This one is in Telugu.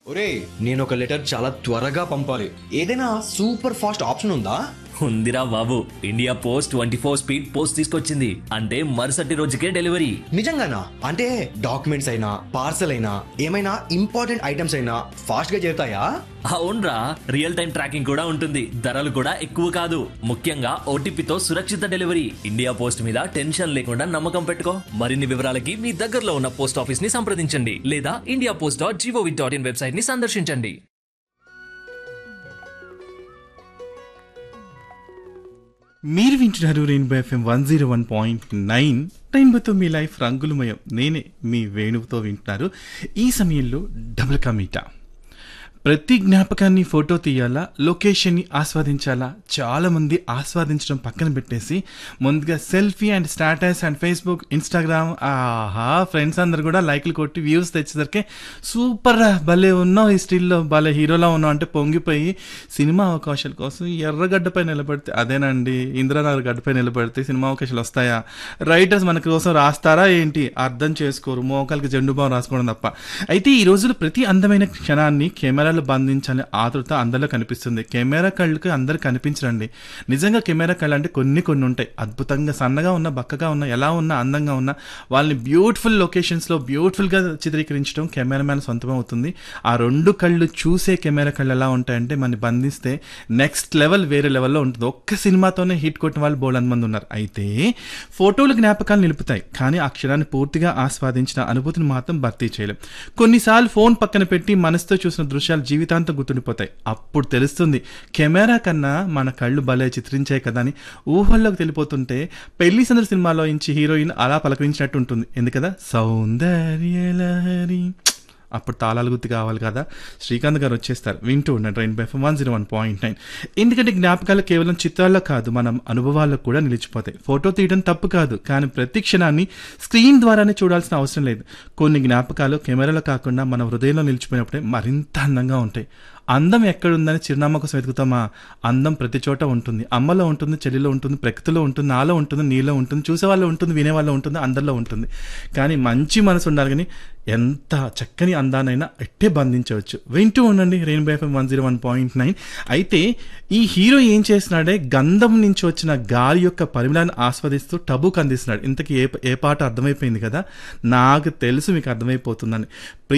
ఒరే నేను ఒక లెటర్ చాలా త్వరగా పంపాలి ఏదైనా సూపర్ ఫాస్ట్ ఆప్షన్ ఉందా ఉందిరా బాబు India post twenty four speed post తీసుకొచ్చింది అంటే మరుసటి రోజుకే డెలివరీ నిజంగానా అంటే డాక్యుమెంట్స్ అయినా పార్సల్ అయినా ఏమైనా ఇంపార్టెంట్ ఐటమ్స్ అయినా ఫాస్ట్ గా చేరుతాయా అవునరా రియల్ టైం ట్రాకింగ్ కూడా ఉంటుంది ధరలు కూడా ఎక్కువ కాదు ముఖ్యంగా ఓటీపీతో సురక్షిత డెలివరీ ఇండియా పోస్ట్ మీద టెన్షన్ లేకుండా నమ్మకం పెట్టుకో మరిన్ని వివరాలకి మీ దగ్గరలో ఉన్న పోస్ట్ ఆఫీస్ ని సంప్రదించండి లేదా India post dot gov dot in website ని సందర్శించండి మీరు వింటున్నారు rainbow FM one zero one point nine రెయిన్బోతో మీ లైఫ్ రంగులమయం నేనే మీ వేణువుతో వింటున్నారు ఈ సమయంలో డబుల్ కమీటా ప్రతి జ్ఞాపకాన్ని ఫోటో తీయాలా లొకేషన్ని ఆస్వాదించాలా చాలా మంది ఆస్వాదించడం పక్కన పెట్టేసి ముందుగా selfie and status and Facebook Instagram ఆహా ఫ్రెండ్స్ అందరు కూడా లైక్లు కొట్టి వ్యూస్ తెచ్చేసరికి సూపర్ రా భలే ఉన్నావు ఈ స్టిల్లో భలే హీరోలా ఉన్నావు అంటే పొంగిపోయి సినిమా అవకాశాల కోసం ఎర్రగడ్డపై నిలబడితే అదేనండి ఇంద్రనగర్ గడ్డపై నిలబడితే సినిమా అవకాశాలు వస్తాయా రైటర్స్ మన కోసం రాస్తారా ఏంటి అర్థం చేసుకోరు మోకాలకి జెండు బాం రాసుకోవడం తప్ప అయితే ఈ రోజుల్లో ప్రతి అందమైన క్షణాన్ని కెమెరాలో బంధించాలని ఆతృత అందరిలో కనిపిస్తుంది కెమెరా కళ్ళకి అందరు కనిపించరండి నిజంగా కెమెరా కళ్ళు అంటే కొన్ని కొన్ని ఉంటాయి అద్భుతంగా సన్నగా ఉన్న బక్కగా ఉన్న ఎలా ఉన్నా అందంగా ఉన్న వాళ్ళని బ్యూటిఫుల్ లొకేషన్స్లో బ్యూటిఫుల్గా చిత్రీకరించడం కెమెరామ్యాన్ సొంతం అవుతుంది ఆ రెండు కళ్ళు చూసే కెమెరా కళ్ళు ఎలా ఉంటాయంటే మన బంధిస్తే నెక్స్ట్ లెవెల్ వేరే లెవెల్లో ఉంటుంది ఒక్క సినిమాతోనే హిట్ కొట్టిన వాళ్ళు బోల్డ్ మంది ఉన్నారు అయితే ఫోటోలు జ్ఞాపకాలు నిలుపుతాయి కానీ ఆ క్షణాన్ని పూర్తిగా ఆస్వాదించిన అనుభూతిని మాత్రం భర్తీ చేయలేం కొన్నిసార్లు ఫోన్ పక్కన పెట్టి మనసుతో చూసిన దృశ్యాలు జీవితాంతం గుర్తుండిపోతాయి అప్పుడు తెలుస్తుంది కెమెరా కన్నా మన కళ్ళు భలే చిత్రించాయి కదా అని ఊహల్లోకి తెలిపోతుంటే పెళ్లి సందడి సినిమాలో ఇంచి హీరోయిన్ అలా పలకరించినట్టు ఉంటుంది ఎందుకదా సౌందర్యలహరి అప్పుడు తాళాలు గుర్తు కావాలి కదా శ్రీకాంత్ గారు వచ్చేస్తారు వింటూ ఉండండి train by one zero one point nine ఎందుకంటే జ్ఞాపకాలు కేవలం చిత్రాల్లో కాదు మనం అనుభవాల్లో కూడా నిలిచిపోతాయి ఫోటో తీయడం తప్పు కాదు కానీ ప్రతి క్షణాన్ని స్క్రీన్ ద్వారానే చూడాల్సిన అవసరం లేదు కొన్ని జ్ఞాపకాలు కెమెరాలో కాకుండా మన హృదయంలో నిలిచిపోయినప్పుడే మరింత అందంగా ఉంటాయి అందం ఎక్కడుందని చిరునామా కోసం వెతుకుతామా అందం ప్రతి చోట ఉంటుంది అమ్మలో ఉంటుంది చెల్లిలో ఉంటుంది ప్రకృతిలో ఉంటుంది నాలో ఉంటుంది నీలో ఉంటుంది చూసేవాళ్ళు ఉంటుంది వినేవాళ్ళు ఉంటుంది అందరిలో ఉంటుంది కానీ మంచి మనసు ఉండాలి కానీ ఎంత చక్కని అందానైనా ఎట్టే బంధించవచ్చు వింటూ ఉండండి rainbow FM one zero one point nine అయితే ఈ హీరో ఏం చేస్తున్నాడే గంధం నుంచి వచ్చిన గాలి యొక్క పరిమళాన్ని ఆస్వాదిస్తూ టబుక్ అందిస్తున్నాడు ఇంతకీ ఏ ఏ పాట అర్థమైపోయింది కదా నాకు తెలుసు మీకు అర్థమైపోతుందని